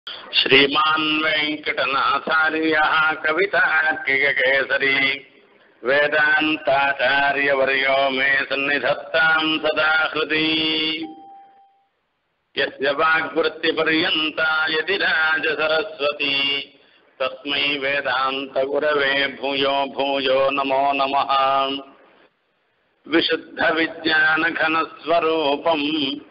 श्रीमान् वेङ्कटनाथार्यः कवितार्किककेसरी वेदान्ताचार्यवर्यो मे सन्निधत्ताम् सदा हृदि यस्य वाग्वृत्तिपर्यन्ता यदि राजसरस्वती तस्मै वेदान्तगुरवे भूयो भूयो नमो नमः विशुद्धविज्ञानघनस्वरूपम्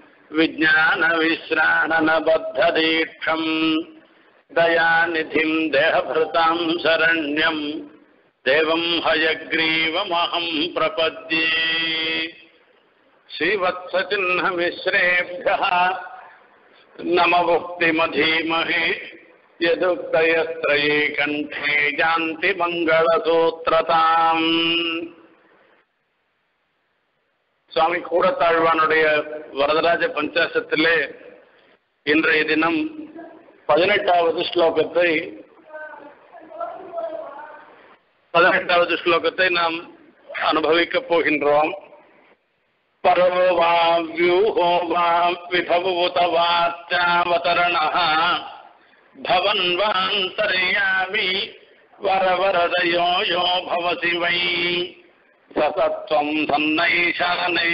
विज्ञानविश्राणनबद्धदीक्षम् दयानिधिम् देहभृताम् शरण्यम् देवम् हयग्रीवमहम् प्रपद्ये श्रीवत्सचिह्नमिश्रेभ्यः नमभुक्तिमधीमहि यदुक्तयस्त्रये कण्ठे यान्ति மங்களசூத்திரதாம் சுவாமி கூடத்தாழ்வானுடைய வரதராஜ பஞ்சாசத்திலே இன்றைய தினம் பதினெட்டாவது ஸ்லோகத்தை பதினெட்டாவது ஸ்லோகத்தை நாம் அனுபவிக்கப் போகின்றோம் பரோ வா வியூஹோ வா விபவூத வாச்சாவதரணः भवन् वान्तर्यामि वरवरदयो यो भवसि वै सतत्वम् सन्नैशाने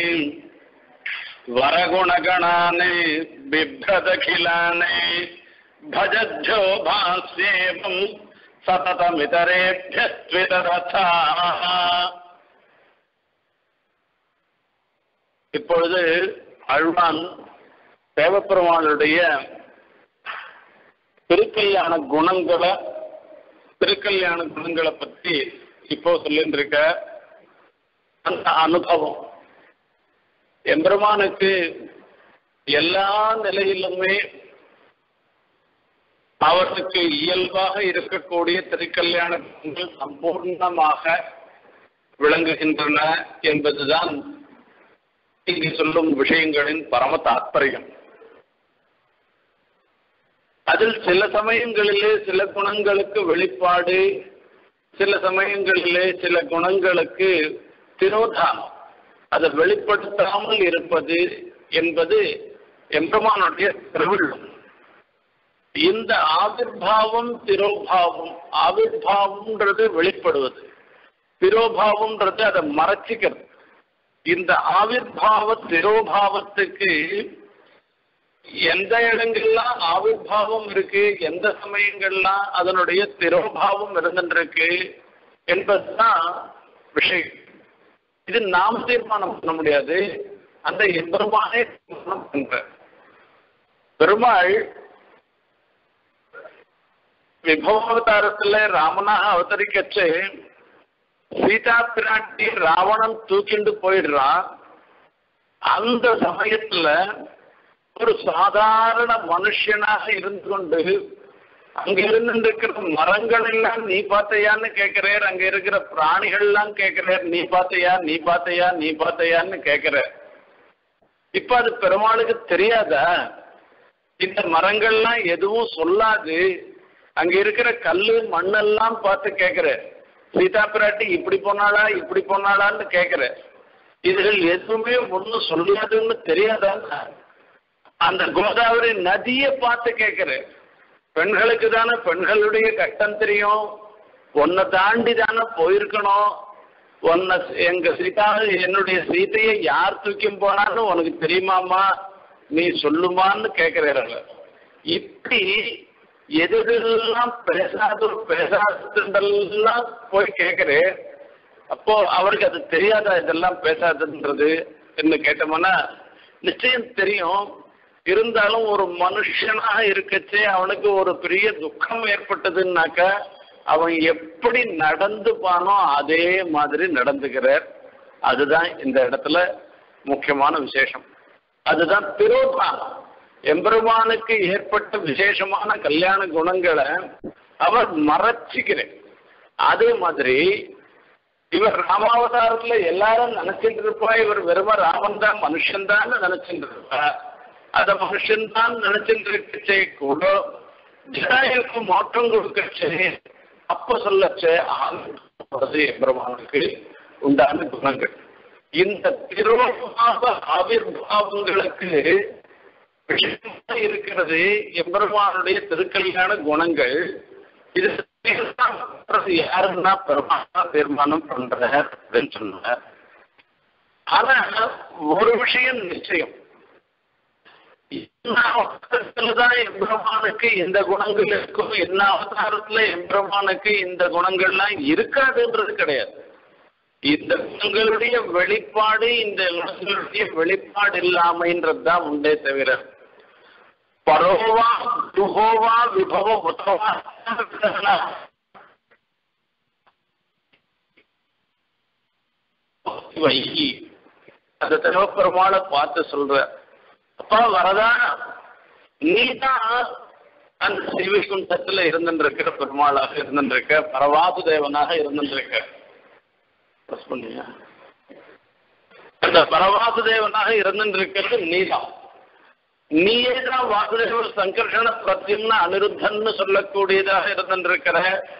वरगुणगणाने बिभ्रदखिलाने भजज्झो भास्येवम् சததமிதரேபியத்விதரதா இப்பொழுது அழ்வான் தேவப்பெருமானுடைய திருக்கல்யாண குணங்களை திருக்கல்யாண குணங்களை பத்தி இப்போ சொல்லிட்டு இருக்க அந்த அனுபவம் எம்பெருமானுக்கு எல்லா நிலையிலுமே அவருக்கு இயல்பாக இருக்கக்கூடிய திருக்கல்யாண குணங்கள் சம்பூர்ணமாக விளங்குகின்றன என்பதுதான் இங்கு சொல்லும் விஷயங்களின் பரம தாத்பரியம் அதில் சில சமயங்களிலே சில குணங்களுக்கு வெளிப்பாடு சில சமயங்களிலே சில குணங்களுக்கு திரோதானம் அதை வெளிப்படுத்தாமல் இருப்பது என்பது எம்பெருமானுடைய திருவிழம் இந்த ஆவிர்வாவம் திரோபாவம் ஆவிர்வாவம்ன்றது வெளிப்படுவது திரோபாவம்ன்றது அதை மறைச்சிக்கிறது இந்த ஆவிர்வாவ திரோபாவத்துக்கு எந்த இடங்கள்லாம் ஆவிர்வாவம் இருக்கு எந்த சமயங்கள்லாம் அதனுடைய திரோபாவம் இருந்துருக்கு என்பதுதான் விஷயம் இது நாம் தீர்மானம் பண்ண முடியாது அந்த எம்பெருமானே தீர்மானம் பண்ற பெருமாள் விபவாவதாரத்துல ராமனாக அவதரிக்கச்சு சீதா பிராட்டி ராவணன் தூக்கிண்டு போயிடுறான் அந்த சமயத்துல ஒரு சாதாரண மனுஷனாக இருந்து கொண்டு அங்க இருந்து இருக்கிற மரங்கள் எல்லாம் நீ பார்த்தையான்னு கேட்கிறார் அங்க இருக்கிற பிராணிகள் எல்லாம் கேட்கிறார் நீ பார்த்தையா நீ பார்த்தையா நீ பார்த்தையான்னு கேட்கிற இப்ப அது பெருமாளுக்கு தெரியாதா இந்த மரங்கள்லாம் எதுவும் சொல்லாது அங்க இருக்கிற கல்லு மண்ணெல்லாம் பார்த்து கேட்கிற சீதா பிராட்டி இப்படி போனாளா இப்படி போனாளான்னு கேட்கிற இதுகள் எதுவுமே ஒன்னும் சொல்லாதுன்னு தெரியாதான்னு அந்த கோதாவரி நதியை பார்த்து கேட்கிற பெண்களுக்கு தானே பெண்களுடைய கஷ்டம் தெரியும் உன்னை தாண்டி தானே போயிருக்கணும் உன்னை எங்க சீதா என்னுடைய சீதையை யார் தூக்கி போனான்னு உனக்கு தெரியுமாமா நீ சொல்லுமான்னு கேட்கிறார்கள் இப்படி எதுகெல்லாம் பேசாத பேசாதெல்லாம் போய் கேட்கிறேன் அப்போ அவருக்கு அது தெரியாதா இதெல்லாம் பேசாதுன்றது என்ன கேட்டோம்னா நிச்சயம் தெரியும் இருந்தாலும் ஒரு மனுஷனாக இருக்கச்சே அவனுக்கு ஒரு பெரிய துக்கம் ஏற்பட்டதுன்னாக்க அவன் எப்படி நடந்துப்பானோ அதே மாதிரி நடந்துக்கிறார் அதுதான் இந்த இடத்துல முக்கியமான விசேஷம் அதுதான் திரோதானம் எம்பெருமானுக்கு ஏற்பட்ட விசேஷமான கல்யாண குணங்களை அவர் மறைச்சிக்கிறேன் அதே மாதிரி இவர் ராமாவதாரத்துல எல்லாரும் நினைச்சிட்டு இருப்பா இவர் வெறும ராமன் தான் மனுஷன் தான் நினைச்சிட்டு இருப்பா அத மனுஷன் தான் நினைச்சிட்டு இருக்கச்சே கூட ஜனாயுக்கு மாற்றம் கொடுக்கச்சே அப்ப சொல்லச்சே ஆகிறது எம்பெருமானுக்கு உண்டான குணங்கள் இந்த திருவாக ஆவிர்வாவங்களுக்கு விஷயமா இருக்கிறது எம்பெருமானுடைய திருக்கல்யாண குணங்கள் இது தீர்மானம் யாருன்னா பெருமானா தீர்மானம் பண்றார் அப்படின்னு சொன்னார் ஆனா ஒரு விஷயம் நிச்சயம் என்ன அவதாரத்துலதான் எம்பெருமானுக்கு இந்த குணங்கள் இருக்கும் என்ன அவதாரத்துல எம்பெருமானுக்கு இந்த குணங்கள்லாம் இருக்காதுன்றது கிடையாது இந்த குணங்களுடைய வெளிப்பாடு இந்த குணங்களுடைய வெளிப்பாடு இல்லாமைன்றது தான் உண்டே தவிர பரோவா துஹோவா விபவ உதவா வைகி அந்த தேவப்பெருமாளை பார்த்து சொல்ற அப்பா வரதா நீ தான் அந்த சிவகுண்டத்துல இருந்துருக்கிற பெருமாளாக இருந்துருக்க பரவாசு தேவனாக இருந்துருக்க ப்ரெஸ் பண்ணியா அந்த பரவாசு தேவனாக இருந்துருக்கிறது நீதான் நீயே தான் வாசுதேவ சங்கர்ஷண பிரத்யும்ன அனிருத்தன்னு சொல்லக்கூடியதாக இருந்துருக்கிற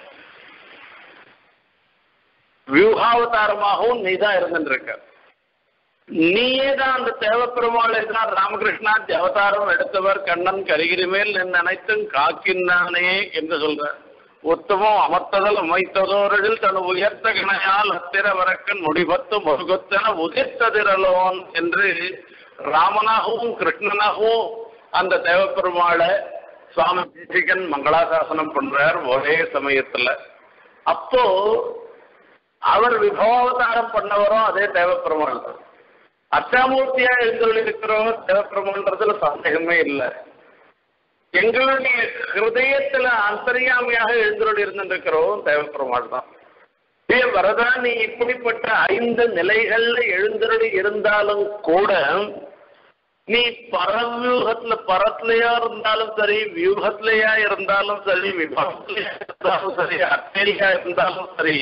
வியூகாவதாரமாகவும் நீ தான் இருந்துருக்க நீயே தான் அந்த தேவப்பெருமாளை தான் ராமகிருஷ்ணா அவதாரம் எடுத்தவர் கண்ணன் கரிகிரி மேல் என் அனைத்தும் காக்கின்றானே என்று சொல்ற உத்தமம் அமர்த்ததல் அமைத்ததோரில் தன் உயர்த்த கணையால் அத்திர வரக்கன் முடிபத்து முருகத்தன உதிர்த்ததிரலோன் என்று ராமனாகவும் கிருஷ்ணனாகவும் அந்த தேவப்பெருமாளை சுவாமி தேசிகன் மங்களாசாசனம் பண்றார் ஒரே சமயத்துல அப்போ அவர் விபவாவதாரம் பண்ணவரும் அதே தேவப்பெருமாள் தான் அச்சாமூர்த்தியா எழுந்தொழிருக்கிறோம் தேவப்பெருமான்றதுல சந்தேகமே இல்லை எங்களுடைய ஹிருதயத்துல அந்தரியாமையாக எழுந்தொழி இருந்திருக்கிறோம் தேவப்பெருமாள் தான் ஏ வரதா நீ இப்படிப்பட்ட ஐந்து நிலைகள்ல எழுந்தருளி இருந்தாலும் கூட நீ பரவியூகத்துல பரத்திலையா இருந்தாலும் சரி வியூகத்திலையா இருந்தாலும் சரி விபவத்திலையா இருந்தாலும் சரி அத்தேரியா இருந்தாலும் சரி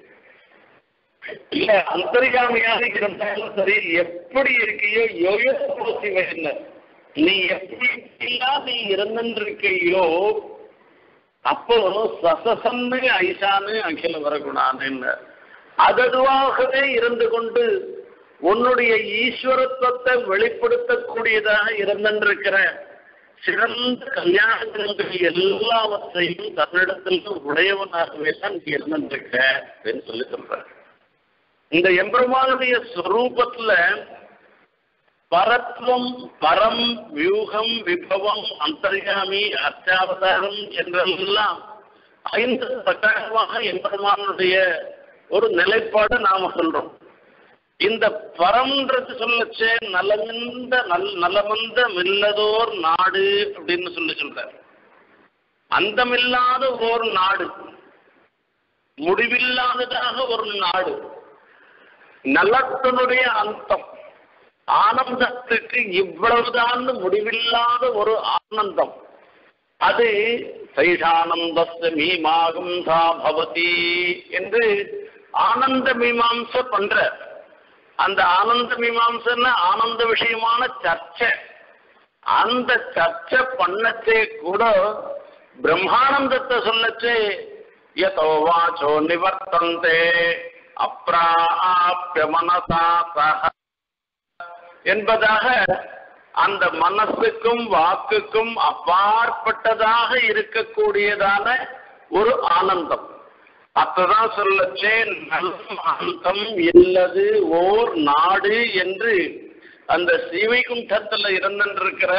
இல்ல அந்தரியாமையாக இருந்தாலும் சரி எப்படி இருக்கையோ யோயோ என்ன நீ எப்படி நீ இருந்திருக்கையோ அப்போ சசசன்னு ஐசானு அகில வரகுணான்னு அததுவாகவே இருந்து கொண்டு உன்னுடைய ஈஸ்வரத்துவத்தை வெளிப்படுத்தக்கூடியதாக இருந்திருக்கிற சிறந்த கல்யாணங்கள் எல்லாவற்றையும் தன்னிடத்தில் உடையவனாகவே தான் நீ இருந்திருக்க அப்படின்னு சொல்லி சொல்ற இந்த எம்பெருமானுடைய ஸ்வரூபத்துல பரத்வம் பரம் வியூகம் விபவம் அந்தர்யாமி அர்ச்சாவதாரம் என்றெல்லாம் ஐந்து பிரகாரமாக எம்பெருமானுடைய ஒரு நிலைப்பாடு நாம சொல்றோம் இந்த பரம்ன்றது சொல்லச்சே நலமிந்த நல் நலமந்த மில்லதோர் நாடு அப்படின்னு சொல்லி சொல்றார் அந்தமில்லாத ஓர் நாடு முடிவில்லாததாக ஒரு நாடு நலத்தினுடைய அந்தம் ஆனந்தத்துக்கு இவ்வளவுதான் முடிவில்லாத ஒரு ஆனந்தம் அது சைஷானந்தஸ்த மீமாகும் சா பவதி என்று ஆனந்த மீமாம்ச பண்ற அந்த ஆனந்த மீமாம்சன்னு ஆனந்த விஷயமான சர்ச்சை அந்த சர்ச்சை பண்ணச்சே கூட பிரம்மானந்தத்தை சொல்லச்சே யதோ வாச்சோ நிவர்த்தந்தே அப்ராப்ய மனசா சக என்பதாக அந்த மனசுக்கும் வாக்குக்கும் அப்பாற்பட்டதாக இருக்கக்கூடியதான ஒரு ஆனந்தம் அத்ததான் சொல்லச்சே நல்ல அந்தம் இல்லது ஓர் நாடு என்று அந்த சீவைகுண்டத்துல இருந்திருக்கிற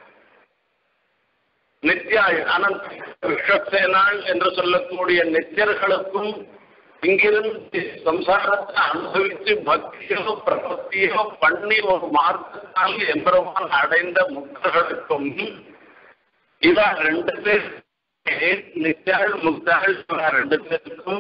நித்யாய் அனந்த விஸ்வசேனாள் என்று சொல்லக்கூடிய நித்தியர்களுக்கும் இங்கிருந்து சம்சாரத்தை அனுபவித்து பக்தியோ பிரபத்தியோ பண்ணி ஒரு மார்க்கத்தால் எம்பெருமான் அடைந்த முக்தர்களுக்கும் இவா ரெண்டு பேர் நித்யாள் முக்தாள் இவா ரெண்டு பேருக்கும்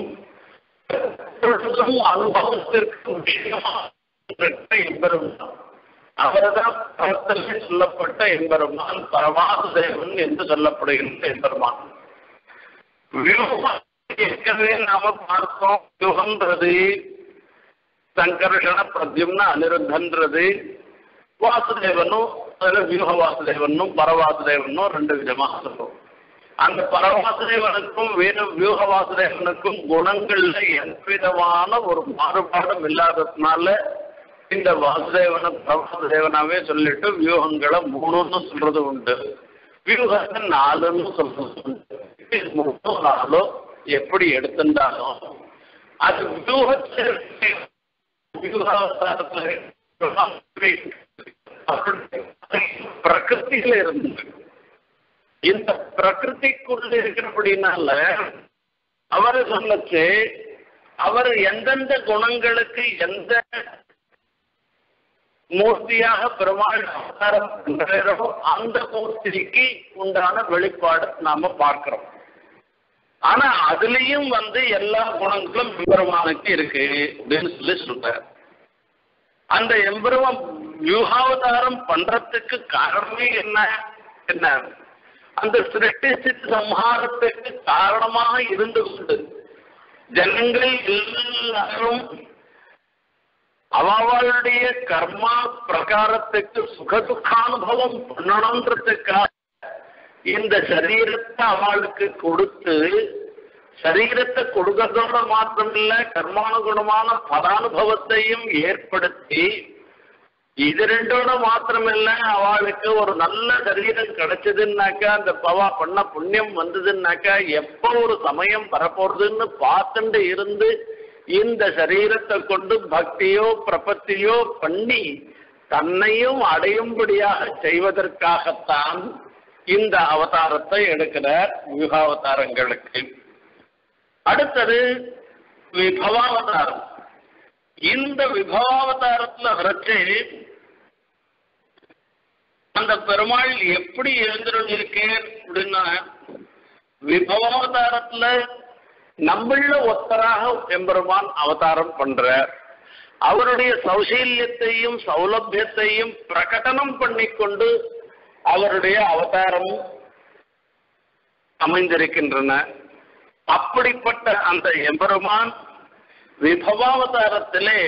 அனுபவத்திற்கு விஷயமாக எம்பெருமான் அவர்தான் பரத்திலே சொல்லப்பட்ட எம்பெருமான் பரமாசுதேவன் என்று சொல்லப்படுகின்ற எம்பெருமான் வியூகம் ஏற்கனவே நாம பார்த்தோம் யுகன்றது சங்கர்ஷண பிரத்யும்ன அனிருத்தன்றது வாசுதேவனும் அதுல வியூக வாசுதேவனும் பரவாசுதேவனும் ரெண்டு விதமாக சொல்லுவோம் அந்த பரவாசுதேவனுக்கும் வேறு வியூக வாசுதேவனுக்கும் குணங்கள்ல எந்த விதமான ஒரு மாறுபாடும் இல்லாததுனால இந்த வாசுதேவன பிரபாதேவனாவே சொல்லிட்டு வியூகங்களை மூணுன்னு சொல்றது உண்டு வியூகத்தை நாலுன்னு சொல்றது உண்டு இது மூணோ நாலோ எப்படி எடுத்திருந்தாலும் அது வியூகத்தில் வியூகாவதாரத்துல பிரகிருத்தியில இருந்தது இந்த பிரகிருதிக்குள்ள இருக்கிறபடினால அவர் சொல்லச்சு அவர் எந்தெந்த குணங்களுக்கு எந்த மூர்த்தியாக பெருமாள் அவதாரம் பண்றாரோ அந்த மூர்த்திக்கு உண்டான வெளிப்பாடு நாம பார்க்கிறோம் ஆனா அதுலயும் வந்து எல்லா குணங்களும் பெருமானுக்கு இருக்கு அப்படின்னு சொல்லி சொல்றார் அந்த எம்பெருமான் வியூகாவதாரம் பண்றதுக்கு காரணமே என்ன என்ன அந்த சிருஷ்டி சித் சம்ஹாரத்துக்கு காரணமாக இருந்து கொண்டு ஜனங்கள் எல்லாரும் அவளுடைய கர்மா பிரகாரத்துக்கு சுகதுக்கானுபவம் பண்ணணுன்றதுக்காக இந்த சரீரத்தை அவளுக்கு கொடுத்து சரீரத்தை கொடுக்கறதோட மாத்திரமில்ல கர்மானுகுணமான பலானுபவத்தையும் ஏற்படுத்தி இது ரெண்டோட மாத்திரமில்ல அவளுக்கு ஒரு நல்ல சரீரம் கிடைச்சதுன்னாக்கா அந்த பவா பண்ண புண்ணியம் வந்ததுன்னாக்கா எப்போ ஒரு சமயம் வரப்போறதுன்னு பார்த்துட்டு இருந்து இந்த சரீரத்தை கொண்டு பக்தியோ பிரபத்தியோ பண்ணி தன்னையும் அடையும்படியாக செய்வதற்காகத்தான் இந்த அவதாரத்தை எடுக்கிறார் வியூகாவதாரங்களுக்கு அடுத்தது விபவாவதாரம் இந்த விபவாவதாரத்துல வரைச்சு அந்த பெருமாள் எப்படி எழுந்திருக்கேன் அப்படின்னா விபவாவதாரத்துல நம்மள ஒத்தராக எம்பெருமான் அவதாரம் பண்றார் அவருடைய சௌசீல்யத்தையும் சௌலபியத்தையும் பிரகடனம் பண்ணிக்கொண்டு அவருடைய அவதாரம் அமைந்திருக்கின்றன அப்படிப்பட்ட அந்த எம்பெருமான் விபவாவதாரத்திலே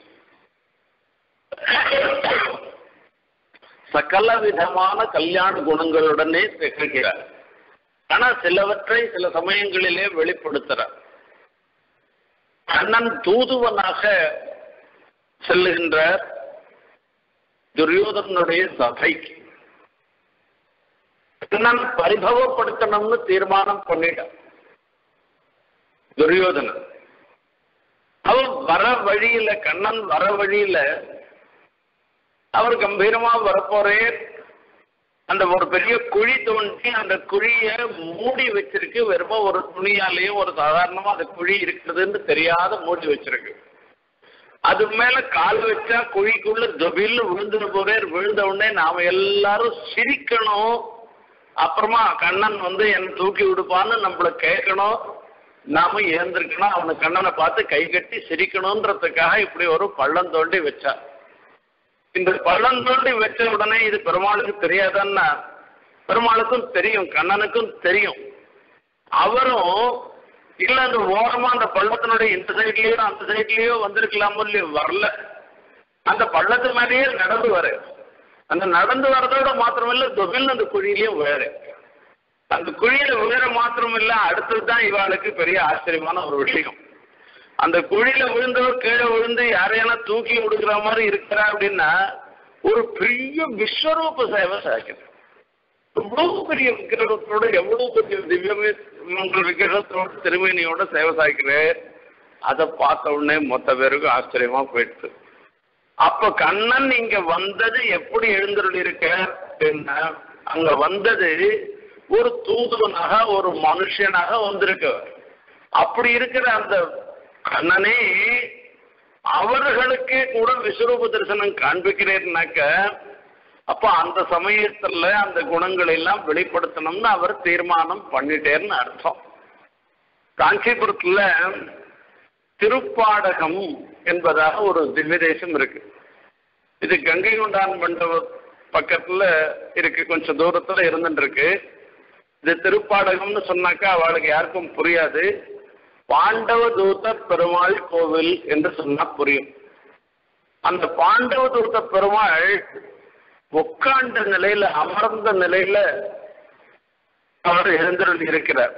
சகல விதமான கல்யாண குணங்களுடனே திகழ்கிறார் ஆனா சிலவற்றை சில சமயங்களிலே வெளிப்படுத்துறார் கண்ணன் தூதுவனாக செல்லுகின்ற துரியோதனுடைய சபைக்கு கண்ணன் பரிபவப்படுத்தணும்னு தீர்மானம் பண்ணிட்டான் துரியோதனன் அவன் வர வழியில கண்ணன் வர வழியில அவர் கம்பீரமா வரப்போறே அந்த ஒரு பெரிய குழி தோண்டி அந்த குழிய மூடி வச்சிருக்கு வெறும ஒரு துணியாலேயும் ஒரு சாதாரணமா அந்த குழி இருக்கிறதுன்னு தெரியாத மூடி வச்சிருக்கு அது மேல கால் வச்சா குழிக்குள்ள தொபில்னு விழுந்துட போறே விழுந்த உடனே நாம எல்லாரும் சிரிக்கணும் அப்புறமா கண்ணன் வந்து என்ன தூக்கி விடுப்பான்னு நம்மள கேட்கணும் நாம ஏந்திருக்கணும் அவனை கண்ணனை பார்த்து கை கட்டி சிரிக்கணும்ன்றதுக்காக இப்படி ஒரு பள்ளம் தோண்டி வச்சா இந்த பள்ளம் தோண்டி வச்ச உடனே இது பெருமாளுக்கு தெரியாதான்னா பெருமாளுக்கும் தெரியும் கண்ணனுக்கும் தெரியும் அவரும் இல்ல அந்த ஓரமா அந்த பள்ளத்தினுடைய இந்த சைட்லயோ அந்த சைட்லயோ வந்திருக்கலாமோ இல்லையோ வரல அந்த பள்ளத்து மேலேயே நடந்து வர அந்த நடந்து வரதோட மாத்திரமில்ல தொகில் அந்த குழியிலையும் வேற அந்த குழியில விழுற மாத்திரம் இல்ல அடுத்தது தான் இவாளுக்கு பெரிய ஆச்சரியமான ஒரு விஷயம் அந்த குழியில விழுந்தவர் கீழே விழுந்து யாரையான தூக்கி விடுக்கிற மாதிரி இருக்கிறா அப்படின்னா ஒரு பெரிய விஸ்வரூப சேவை சாய்க்குது எவ்வளவு பெரிய விக்கிரகத்தோட எவ்வளவு பெரிய திவ்யமே உங்கள் விக்கிரகத்தோட திருமேனியோட சேவை சாய்க்கிறேன் அதை பார்த்த உடனே மொத்த பேருக்கும் ஆச்சரியமா போயிடுச்சு அப்ப கண்ணன் இங்க வந்தது எப்படி எழுந்துருள் இருக்க அப்படின்னா அங்க வந்தது ஒரு தூதுவனாக ஒரு மனுஷனாக வந்திருக்கு அப்படி இருக்கிற அந்த கண்ணனே அவர்களுக்கே கூட விஸ்வரூப தரிசனம் காண்பிக்கிறேன்னாக்க அப்ப அந்த சமயத்துல அந்த குணங்களை எல்லாம் வெளிப்படுத்தணும்னு அவர் தீர்மானம் பண்ணிட்டேன்னு அர்த்தம் காஞ்சிபுரத்துல திருப்பாடகம் என்பதாக ஒரு திவ்ய தேசம் இருக்கு இது கங்கை கொண்டான் மண்டப பக்கத்துல இருக்கு கொஞ்சம் தூரத்துல இருந்துட்டு இருக்கு இது திருப்பாடகம்னு சொன்னாக்கா அவளுக்கு யாருக்கும் புரியாது பாண்டவ தூத பெருமாள் கோவில் என்று சொன்னா புரியும் அந்த பாண்டவ தூத பெருமாள் உட்கார்ந்த நிலையில அமர்ந்த நிலையில அவர் எழுந்தருள் இருக்கிறார்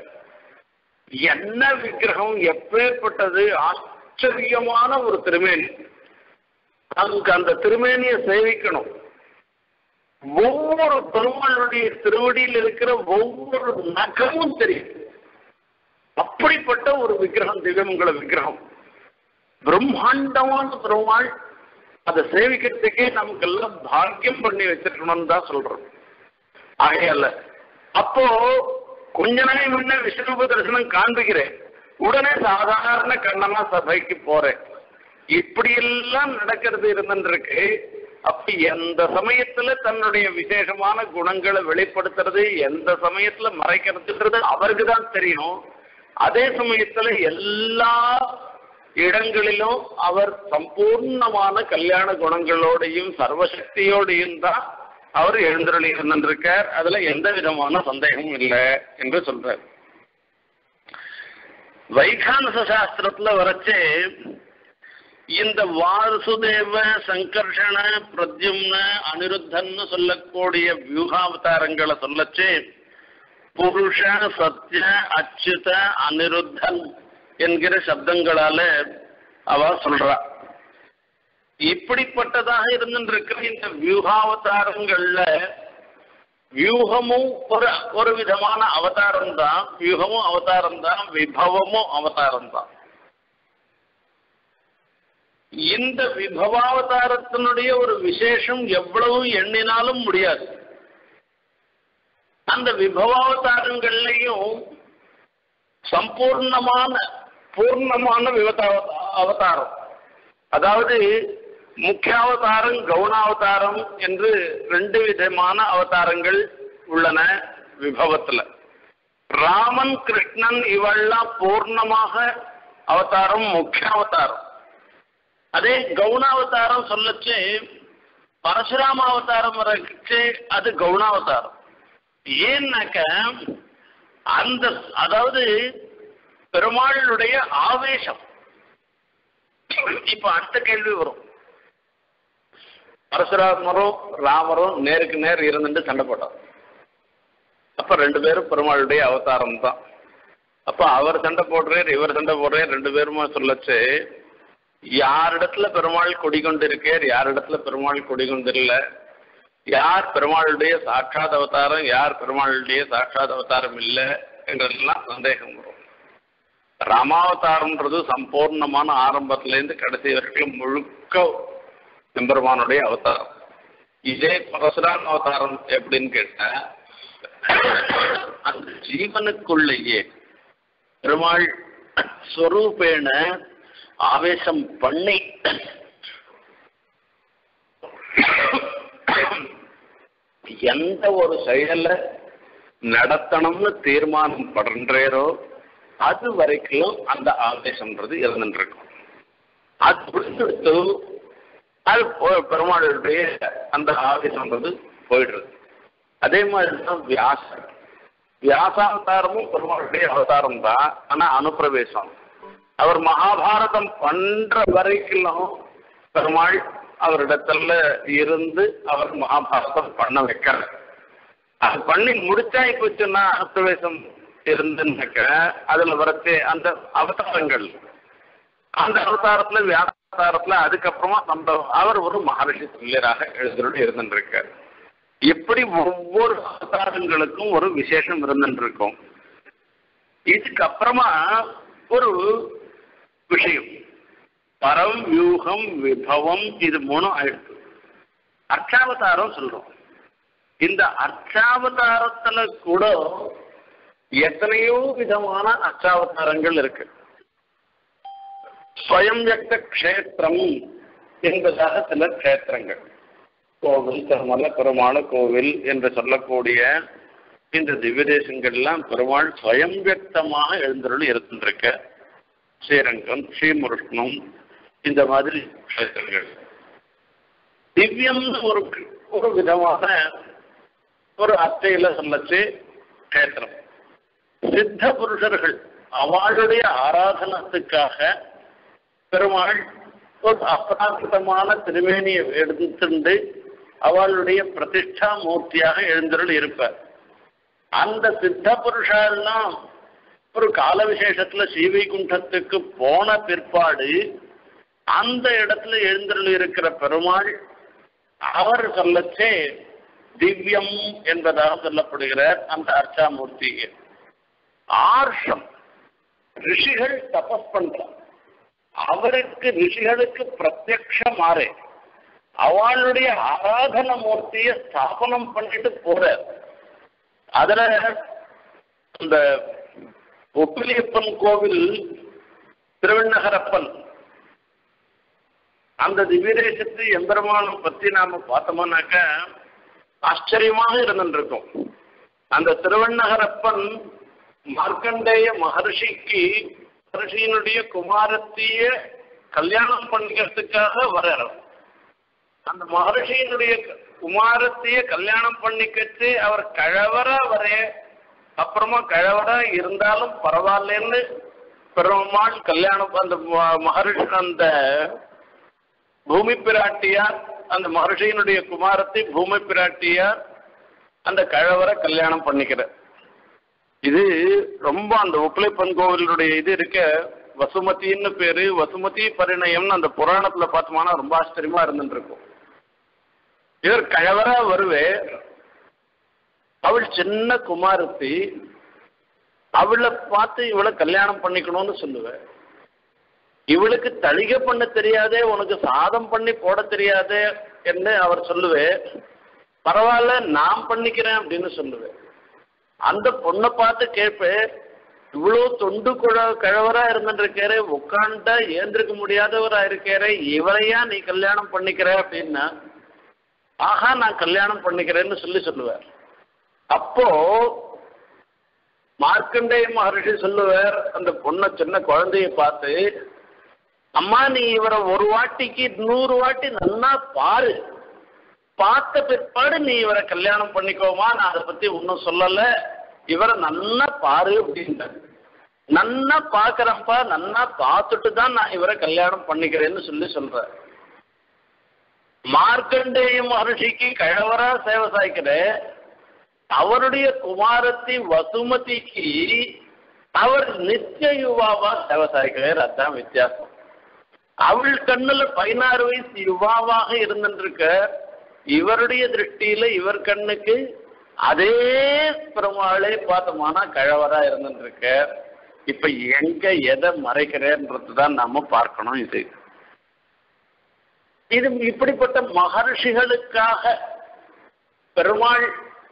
என்ன விக்கிரகம் எப்பேற்பட்டது ஆச்சரியமான ஒரு திருமேனி அங்க அந்த திருமேனியை சேவிக்கணும் ஒவ்வொரு பெருமாளுடைய திருவடியில் இருக்கிற ஒவ்வொரு நகமும் தெரியும் அப்படிப்பட்ட ஒரு விக்கிரகம் திவ்யமங்கல விக்கிரகம் பிரம்மாண்டமான பெருமாள் அதை சேவிக்கிறதுக்கே நமக்கு எல்லாம் பாக்கியம் பண்ணி வச்சிருக்கணும்னு தான் சொல்றோம் ஆகையால அப்போ கொஞ்ச நாள் முன்ன விஸ்வரூப தரிசனம் காண்பிக்கிறேன் உடனே சாதாரண கண்ணனா சபைக்கு போறேன் இப்படி எல்லாம் நடக்கிறது இருந்துருக்கு அப்ப எந்த சமயத்துல தன்னுடைய விசேஷமான குணங்களை வெளிப்படுத்துறது எந்த சமயத்துல மறைக்கிறதுன்றது அவருக்கு தான் தெரியும் அதே சமயத்துல எல்லா இடங்களிலும் அவர் சம்பூர்ணமான கல்யாண குணங்களோடையும் சர்வசக்தியோடையும் தான் அவர் எழுந்தருளி இருந்திருக்கார் அதுல எந்த விதமான சந்தேகமும் இல்லை என்று சொல்றார் வைகானச சாஸ்திரத்துல வரைச்சு இந்த வாசுதேவ சங்கர்ஷண பிரத்யும்ன அனிருத்தன்னு சொல்லக்கூடிய வியூகாவதாரங்களை சொல்லச்சு புருஷ சத்ய அச்சுத அனிருத்தன் என்கிற சப்தங்களால அவ சொல்றா இப்படிப்பட்டதாக இருந்திருக்கிற இந்த வியூகாவதாரங்கள்ல வியூகமும் ஒரு ஒரு விதமான அவதாரம் தான் வியூகமும் அவதாரம் தான் விபவமும் அவதாரம் தான் இந்த விபவாவதாரத்தினுடைய ஒரு விசேஷம் எவ்வளவு எண்ணினாலும் முடியாது அந்த விபவாவதாரங்கள்லையும் சம்பூர்ணமான பூர்ணமான விவத அவதாரம் அதாவது முக்கியாவதாரம் கவுனாவதாரம் என்று ரெண்டு விதமான அவதாரங்கள் உள்ளன விபவத்துல ராமன் கிருஷ்ணன் இவெல்லாம் பூர்ணமாக அவதாரம் முக்கியாவதாரம் அதே கவுனாவதாரம் சொல்லச்சு பரசுராம அவதாரம் வரைச்சு அது கவுனாவதாரம் ஏன்னாக்க அந்த அதாவது பெருமாளுடைய ஆவேசம் இப்ப அடுத்த கேள்வி வரும் பரசுராமரும் ராமரும் நேருக்கு நேர் இருந்துட்டு சண்டை போட்டார் அப்ப ரெண்டு பேரும் பெருமாளுடைய அவதாரம் தான் அப்ப அவர் சண்டை போடுறார் இவர் சண்டை போடுறார் ரெண்டு பேருமா சொல்லச்சு யாரிடத்துல பெருமாள் குடிகொண்டிருக்கார் யாரிடத்துல பெருமாள் குடிகொண்டிருல யார் பெருமாளுடைய சாட்சாத் அவதாரம் யார் பெருமாளுடைய சாட்சாத் அவதாரம் இல்லை என்றெல்லாம் சந்தேகம் வரும் ராமாவதாரம்ன்றது சம்பூர்ணமான ஆரம்பத்திலேருந்து கடைசி வரைக்கும் முழுக்க எம்பெருமானுடைய அவதாரம் இதே பரசுராம அவதாரம் எப்படின்னு கேட்டா அந்த ஜீவனுக்குள்ளேயே பெருமாள் ஸ்வரூபேண ஆவேசம் பண்ணி எந்த ஒரு செயலை நடத்தணும்னு தீர்மானம் பண்றேரோ அது வரைக்கும் அந்த ஆவேசம்ன்றது இருந்துருக்கும் அது விடுத்து அது போ- பெருமாளுடைய அந்த ஆவேசம்ன்றது போயிடுறது அதே மாதிரி தான் வியாசர் வியாசாவதாரமும் பெருமாளுடைய அவதாரம் தான் ஆனா அனுப்பிரவேசம் அவர் மகாபாரதம் பண்ற வரைக்கும் பெருமாள் அவரிடத்துல இருந்து அவர் மகாபாரதம் பண்ண வைக்கிறார் அது பண்ணி முடிச்சாய் போச்சுன்னா அனுப்பிரவேசம் இருந்துன்னாக்க அதுல வரச்சு அந்த அவதாரங்கள் அந்த அவதாரத்துல வியாபாரத்துல அதுக்கப்புறமா நம்ம அவர் ஒரு மகரிஷி துல்லியராக எழுதுறது இருந்துருக்கார் இப்படி ஒவ்வொரு அவதாரங்களுக்கும் ஒரு விசேஷம் இருந்துருக்கும் இதுக்கு அப்புறமா ஒரு விஷயம் பரம் வியூகம் விபவம் இது மூணும் ஆயிடுச்சு அர்ச்சாவதாரம் சொல்றோம் இந்த அர்ச்சாவதாரத்துல கூட எத்தனையோ விதமான அர்ச்சாவதாரங்கள் இருக்கு ஸ்வயம் வியக்த க்ஷேத்திரம் என்பதாக சில க்ஷேத்திரங்கள் கோவில் திருமல பெருமாள் கோவில் என்று சொல்லக்கூடிய இந்த திவ்ய தேசங்கள்லாம் பெருமாள் ஸ்வயம் வியக்தமாக எழுந்தருள் இருந்திருக்க ஸ்ரீரங்கம் ஸ்ரீமுருஷ்ணம் இந்த மாதிரி க்ஷேத்திரங்கள் திவ்யம்னு ஒரு ஒரு விதமான ஒரு அர்த்தையில சொல்லச்சு கேத்திரம் சித்த புருஷர்கள் அவளுடைய ஆராதனத்துக்காக பெருமாள் ஒரு அப்ராகிருதமான திருமேனியை எடுத்துண்டு அவளுடைய பிரதிஷ்டா மூர்த்தியாக எழுந்தருள் இருப்பார் அந்த சித்த புருஷெல்லாம் ஒரு கால விசேஷத்துல ஸ்ரீவைகுண்டத்துக்கு போன பிற்பாடு அந்த இடத்துல எழுந்தருள் இருக்கிற பெருமாள் அவர் சொல்லச்சே திவ்யம் என்பதாக சொல்லப்படுகிறார் அந்த அர்ச்சாமூர்த்தி ஆர்ஷம் ரிஷிகள் தபஸ் பண்றார் அவருக்கு ரிஷிகளுக்கு பிரத்யக்ஷ மாறே அவளுடைய ஆராதன மூர்த்தியை ஸ்தாபனம் பண்ணிட்டு போற அதுல இந்த ஒப்பிலியப்பன் கோவில் திருவண்ணகரப்பன் அந்த திவ்யதேசத்து எம்பெருமானம் பத்தி நாம பார்த்தோம்னாக்க ஆச்சரியமாக இருந்துருக்கும் அந்த திருவண்ணகரப்பன் மார்க்கண்டேய மகர்ஷிக்கு மகர்ஷியினுடைய குமாரத்திய கல்யாணம் பண்ணிக்கிறதுக்காக வர்றார் அந்த மகர்ஷியினுடைய குமாரத்திய கல்யாணம் பண்ணிக்கச்சு அவர் கழவரா வரே அப்புறமா கழவரா இருந்தாலும் பரவாயில்லன்னு பெருமாள் கல்யாணம் அந்த ம- மகர்ஷி அந்த பூமி பிராட்டியார் அந்த மகர்ஷியினுடைய குமாரத்தை பூமி பிராட்டியார் அந்த கழவரை கல்யாணம் பண்ணிக்கிறார் இது ரொம்ப அந்த உப்பிலைப்பன் கோவிலுடைய இது இருக்க வசுமதின்னு பேரு வசுமதி பரிணயம்னு அந்த புராணத்துல பார்த்தோம்னா ரொம்ப ஆச்சரியமா இருந்துட்டு இருக்கும் இவர் கழவரா வருவே அவள் சின்ன குமாரத்தி அவளை பார்த்து இவளை கல்யாணம் பண்ணிக்கணும்னு சொல்லுவேன் இவளுக்கு தளிகை பண்ண தெரியாதே உனக்கு சாதம் பண்ணி போட தெரியாதே என்று அவர் சொல்லுவே பரவாயில்ல நான் பண்ணிக்கிறேன் அப்படின்னு சொல்லுவேன் அந்த பொண்ணை பார்த்து கேட்பேன் இவ்வளோ தொண்டு குழ கிழவரா இருந்துருக்காரு உட்காண்டா ஏந்திருக்க முடியாதவரா இருக்காரு இவரையா நீ கல்யாணம் பண்ணிக்கிற அப்படின்னா ஆஹா நான் கல்யாணம் பண்ணிக்கிறேன்னு சொல்லி சொல்லுவார் அப்போ மார்க்கண்டேய மகர்ஷி சொல்லுவார் அந்த பொண்ணை சின்ன குழந்தைய பார்த்து அம்மா நீ இவரை ஒரு வாட்டிக்கு நூறு வாட்டி நன்னா பாரு பார்த்த பிற்பாடு நீ இவரை கல்யாணம் பண்ணிக்கோமா நான் அதை பத்தி ஒன்றும் சொல்லல இவரை நன்னா பாரு அப்படின்ற நன்னா பார்க்கறப்பா நன்னா பார்த்துட்டு தான் நான் இவரை கல்யாணம் பண்ணிக்கிறேன்னு சொல்லி சொல்றேன் மார்க்கண்டேய மகர்ஷிக்கு கழவரா சேவை சாய்க்கிற அவருடைய குமாரத்தி வசுமதிக்கு அவர் நித்திய யுவாவா சேவை சாய்க்கிறார் அதுதான் வித்தியாசம் அவள் கண்ணுல பதினாறு வயசு யுவாவாக இருந்துருக்க இவருடைய திருஷ்டியில இவர் கண்ணுக்கு அதே பெருமாளே பார்த்தோம்னா கழவரா இருந்துருக்க இப்ப எங்க எதை மறைக்கிறேன்றது தான் நாம பார்க்கணும் இது இது இப்படிப்பட்ட மகர்ஷிகளுக்காக பெருமாள்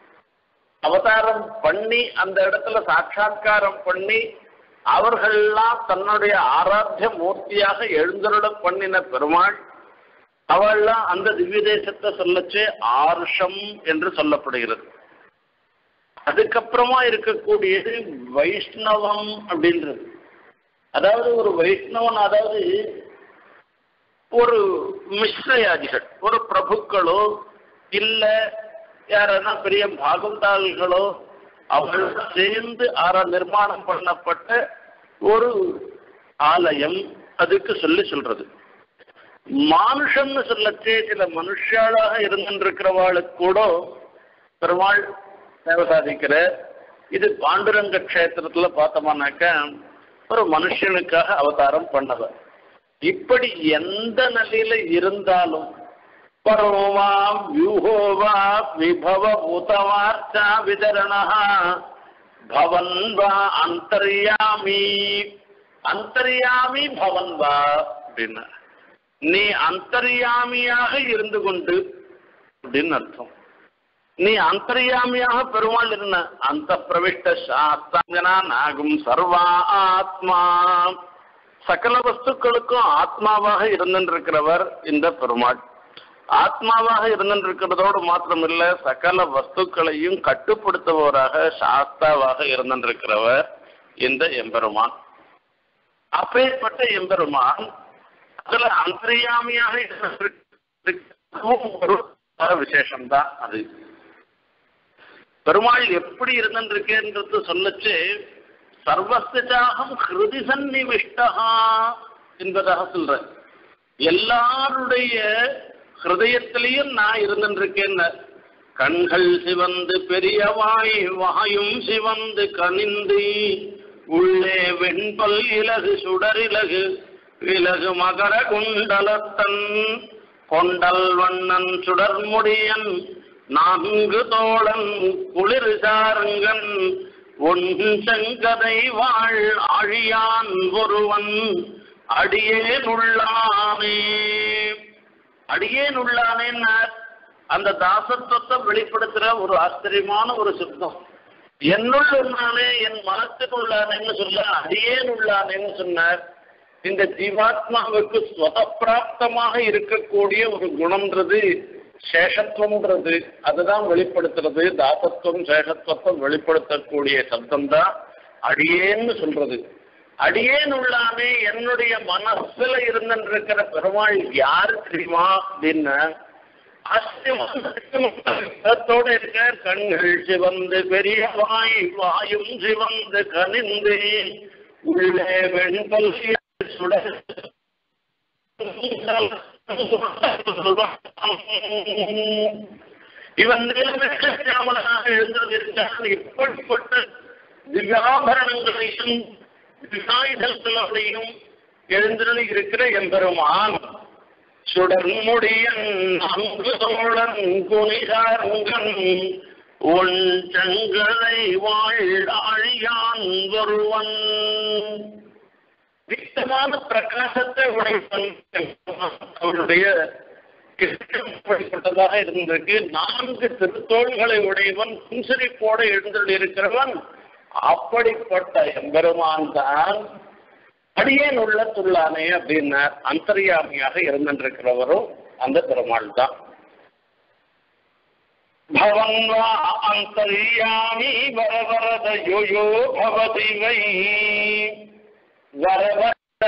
அவதாரம் பண்ணி அந்த இடத்துல சாட்சா்காரம் பண்ணி அவர்கள்லாம் தன்னுடைய ஆராத்திய மூர்த்தியாக எழுந்தருள பண்ணின பெருமாள் அவள்லாம் அந்த திவ்ய தேசத்தை சொல்லச்சு ஆர்ஷம் என்று சொல்லப்படுகிறது அதுக்கப்புறமா இருக்கக்கூடியது வைஷ்ணவம் அப்படின்றது அதாவது ஒரு வைஷ்ணவன் அதாவது ஒரு மிஸ்ரயாதிகள் ஒரு பிரபுக்களோ இல்ல யாரன்னா பெரிய பாகவதாள்களோ அவர்கள் சேர்ந்து ஆற நிர்மாணம் பண்ணப்பட்ட ஒரு ஆலயம் அதுக்கு சொல்லி சொல்றது மானுஷம்னு சொல்லச்சே சில மனுஷாளாக இருந்திருக்கிறவாளுக்கு கூட பெருமாள் சேவை சாதிக்கிற இது பாண்டுரங்க க்ஷேத்திரத்துல பார்த்தோம்னாக்க ஒரு மனுஷனுக்காக அவதாரம் பண்ணவர் இப்படி எந்த நிலையில இருந்தாலும் பரோவா வியூகோவா விபவ பூதவார்த்தா விதரணா பவன் வா அந்தர்யாமி அந்தர்யாமி பவன் வா அப்படின்னா நீ அந்தர்யாமியாக இருந்து கொண்டு அப்படின்னு அர்த்தம் நீ அந்தர்யாமியாக பெருமாள் இருந்த அந்த பிரவிஷ்ட சாஸ்தாங்கனா நாகும் சர்வா ஆத்மா சகல வஸ்துக்களுக்கும் ஆத்மாவாக இருந்திருக்கிறவர் இந்த பெருமாள் ஆத்மாவாக இருந்திருக்கிறதோடு மாத்திரமில்ல சகல வஸ்துக்களையும் கட்டுப்படுத்துபவராக சாஸ்தாவாக இருந்திருக்கிறவர் இந்த எம்பெருமான் அப்பேற்பட்ட எம்பெருமான் அதுல அந்தரியாமியாக இருந்திருக்கிறதும் ஒரு விசேஷம்தான் அது பெருமாள் எப்படி இருந்திருக்கேன்றது சொல்லச்சு சர்வஸ்தாகம் ஹிருதி சந்நிவிஷ்டா என்பதாக சொல்ற எல்லாருடைய ஹிருதயத்திலையும் நான் இருந்திருக்கேன் கண்கள் சிவந்து பெரியவாய் வாயும் சிவந்து கனிந்து உள்ளே வெண்பல் இலகு சுடரிலகு விலகு மகர குண்டலத்தன் கொண்டல் வண்ணன் சுடர்முடியன் நான்கு தோழன் குளிர் சாருங்கன் ஒன் செங்கதை வாழ் ஆழியான் ஒருவன் அடியேனுள்ளானே அடியேனுள்ளானேன்னா அந்த தாசத்துவத்தை வெளிப்படுத்துற ஒரு ஆச்சரியமான ஒரு சுத்தம் என்னுள் உள்ளானே என் மனத்துக்குள்ளானேன்னு சொல்ல அடியேன் உள்ளானேன்னு சொன்னார் இந்த ஜீவாத்மாவுக்கு ஸ்வதப்பிராப்தமாக இருக்கக்கூடிய ஒரு குணம்ன்றது சேஷத்துவம்ன்றது அதுதான் வெளிப்படுத்துறது தாசத்துவம் சேஷத்துவத்தை வெளிப்படுத்தக்கூடிய சப்தம் தான் அடியேன்னு சொல்றது அடியேன் உள்ளானே என்னுடைய மனசுல இருந்திருக்கிற பெருமாள் யாரு தெரியுமா அப்படின்னு ஆச்சரியத்தோட இருக்க கண்கள் சிவந்து பெரிய வாய் வாயும் சிவந்து கனிந்து உள்ளே வெண்பல் சுடர் இவன் நீலமேகமலாக எழுந்திருக்கிறான் இப்படிப்பட்ட திவ்யாபரணங்களையும் திவ்யாயுதங்களையும் எழுந்திருள் இருக்கிற எம்பெருமான் சுடர்முடியன் அங்கு தோழன் குனிசாருங்கன் உன் செங்கலை வாழ்யான் ஒருவன் வித்தமான பிரகாசத்தை உடையவன் அவருடைய கிருஷ்ணப்பட்டதாக இருந்திருக்கு நான்கு திருத்தோள்களை உடையவன் புன்சிரிப்போடு எழுந்துள்ள இருக்கிறவன் அப்படிப்பட்ட எம்பெருமான் தான் அடியேன் உள்ளத்துள்ளானே அப்படின்னார் அந்தரியாமியாக இருந்திருக்கிறவரும் அந்த பெருமாள் தான் பவன் வா அந்தரியாமி வரவரத யோயோ பவதி வை வரவர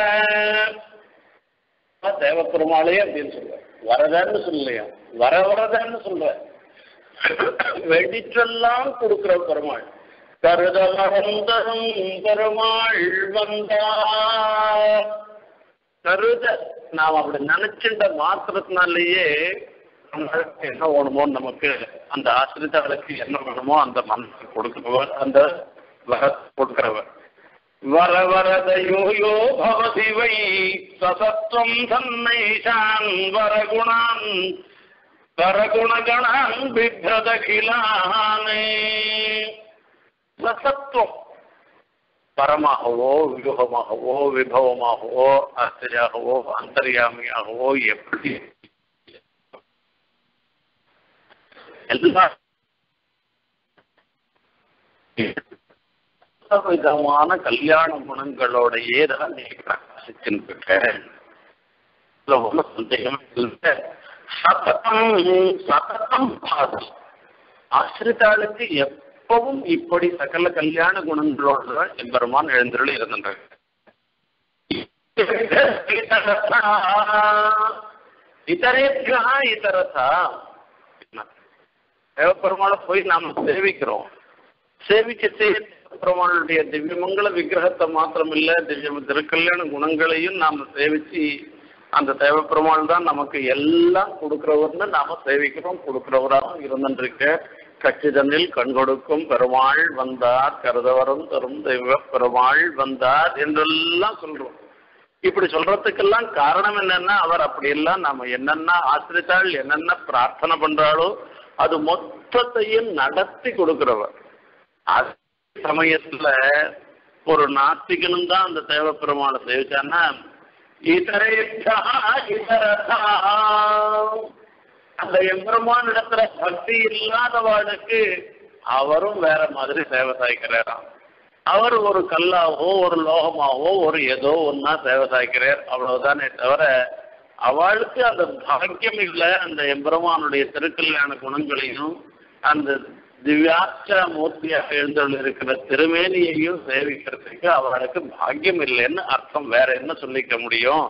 தேவப்பெருமாளே அப்படின்னு சொல்லுவேன் வரதன்னு சொல்லலையா வரவரதன்னு சொல்லுவேன் வெடிச்செல்லாம் கொடுக்கிற பெருமாள் கருதமறந்தரும் பெருமாள் வந்தார் கருத நாம் அப்படி நினைச்சின்ற மாத்திரத்தினாலேயே நம்மளுக்கு என்ன வேணுமோ நமக்கு அந்த ஆசிரியர்களுக்கு என்ன வேணுமோ அந்த மனசு கொடுக்கிறவர் அந்த வர கொடுக்கிறவர் வர வரத யோயோ பவதி வை சசத்வம் தன்னை சான் வரகுணான் வரகுணகணான் பிப்ரதகிலானே ரசத்துவம் பரமாகவோ வியூகமாகவோ விபவமாகவோ ஆச்சரியாகவோ அந்தர்யாமியாகவோ எப்படி எல்லா விதமான கல்யாண குணங்களோடையே தான் நீ பிரகாசிச்சுருக்க இதுல ஒன்றும் சந்தேகம் இல்லை சததம் சததம் பாதம் ஆசிரித்தாளுக்கு எப்பவும் இப்படி சகல கல்யாண குணங்களோடு தான் எம்பெருமான் எழுந்தருள் இருக்கின்றார் இதரேத்யா இதரதா தேவப்பெருமாளை போய் நாம சேவிக்கிறோம் சேவிச்சு பெருமாளுடைய திவ்யமங்கல விக்கிரகத்தை மாத்திரம் இல்ல திவ்ய திருக்கல்யாண குணங்களையும் நாம சேவிச்சு அந்த தேவப்பெருமாள் தான் நமக்கு எல்லாம் கொடுக்கிறவர்னு நாம சேவிக்கிறோம் கொடுக்கிறவராகவும் இருந்துருக்க கச்சிதனில் கண் கொடுக்கும் பெருமாள் வந்தார் கருதவரும் தரும் தெய்வ பெருமாள் வந்தார் என்றெல்லாம் சொல்றோம் இப்படி சொல்றதுக்கெல்லாம் காரணம் என்னன்னா அவர் அப்படி எல்லாம் நாம என்னென்ன ஆசிரித்தாள் என்னென்ன பிரார்த்தனை பண்றாளோ அது மொத்தத்தையும் நடத்தி கொடுக்கிறவர் அதே சமயத்துல ஒரு நாத்திகனும் தான் அந்த தேவ பெருமாளை சேவிச்சான்னா இதரேச்சா இதரதா அந்த எம்பெருமான் இடத்துல பக்தி இல்லாதவாளுக்கு அவரும் வேற மாதிரி சேவை சாய்க்கிறாராம் அவர் ஒரு கல்லாவோ ஒரு லோகமாவோ ஒரு ஏதோ ஒன்னா சேவை சாய்க்கிறார் அவ்வளவுதானே தவிர அவளுக்கு அந்த பாக்கியம் இல்லை அந்த எம்பெருமானுடைய திருக்கல்யாண குணங்களையும் அந்த திவ்யாட்ச மூர்த்தியாக எழுந்தருள் இருக்கிற திருமேனியையும் சேவிக்கிறதுக்கு அவளுக்கு பாக்கியம் இல்லைன்னு அர்த்தம் வேற என்ன சொல்லிக்க முடியும்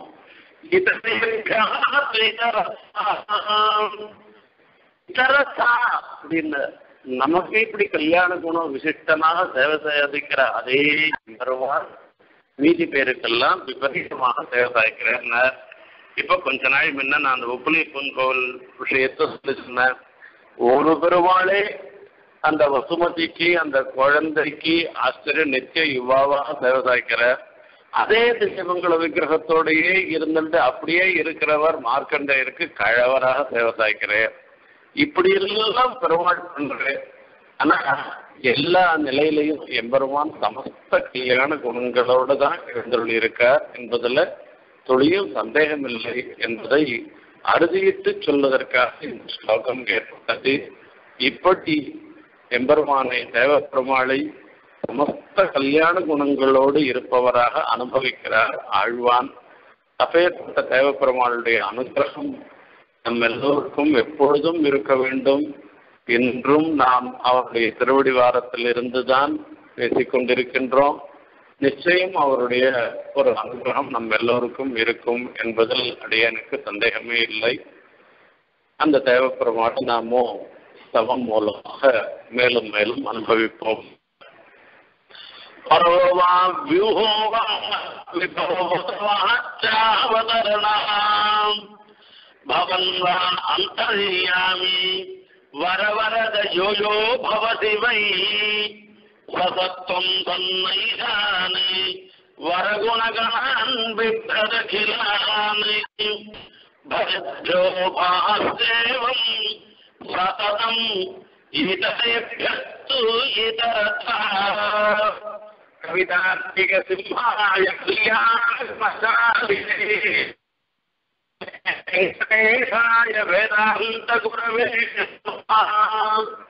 அப்படின்னு நமக்கு இப்படி கல்யாண குணம் விசிஷ்டமாக சேவை சாதிக்கிற அதே பெருமாள் மீதி பேருக்கெல்லாம் விபரீதமாக சேவை சாதிக்கிறேன் இப்ப கொஞ்ச நாள் முன்ன நான் அந்த உப்புலிப்பன் கோவில் விஷயத்தை சொல்லி சொன்னேன் ஒரு பெருமாளே அந்த வசுமதிக்கு அந்த குழந்தைக்கு ஆச்சரிய நித்திய யுவாவாக சேவை சாய்க்கிற அதே திசைமங்கல விக்கிரகத்தோடையே இருந்துட்டு அப்படியே இருக்கிறவர் மார்க்கண்டேயருக்கு கழவராக சேவை சாய்க்கிறேன் இப்படி எல்லாம் பெருமாள் பண்றேன் ஆனா எல்லா நிலையிலையும் எம்பெருமான் சமஸ்த கல்யாண குணங்களோடு தான் எழுந்தருள் இருக்கார் என்பதுல தொழியும் சந்தேகமில்லை என்பதை அறுதியிட்டு சொல்வதற்காக இந்த ஸ்லோகம் ஏற்பட்டது இப்படி எம்பெருமானை தேவப்பெருமாளை சமஸ்த கல்யாண குணங்களோடு இருப்பவராக அனுபவிக்கிறார் ஆழ்வான் அப்பேற்பட்ட தேவப்பெருமாளுடைய அனுகிரகம் நம் எல்லோருக்கும் எப்பொழுதும் இருக்க வேண்டும் என்றும் நாம் அவருடைய திருவடி வாரத்தில் இருந்துதான் பேசிக் கொண்டிருக்கின்றோம் நிச்சயம் அவருடைய ஒரு அனுகிரகம் நம் எல்லோருக்கும் இருக்கும் என்பதில் அடியனுக்கு சந்தேகமே இல்லை அந்த தேவப்பெருமாட்டை நாமோ தவம் மூலமாக மேலும் மேலும் அனுபவிப்போம் பரோவா வியூகோவா விபவதரணாம் பவன் வா அந்தர்யாமி வரவரத யோயோ பவதி வை சதத்வம் தன்னைதானே வரகுணகணான் பிப்ரதகிலானே भजो भास्देवम् सततम् इतरेभ्यस्तु इतरथा कवितार्तिकसिंहाय कल्याणमशालिने वेदान्तगुरवे नमः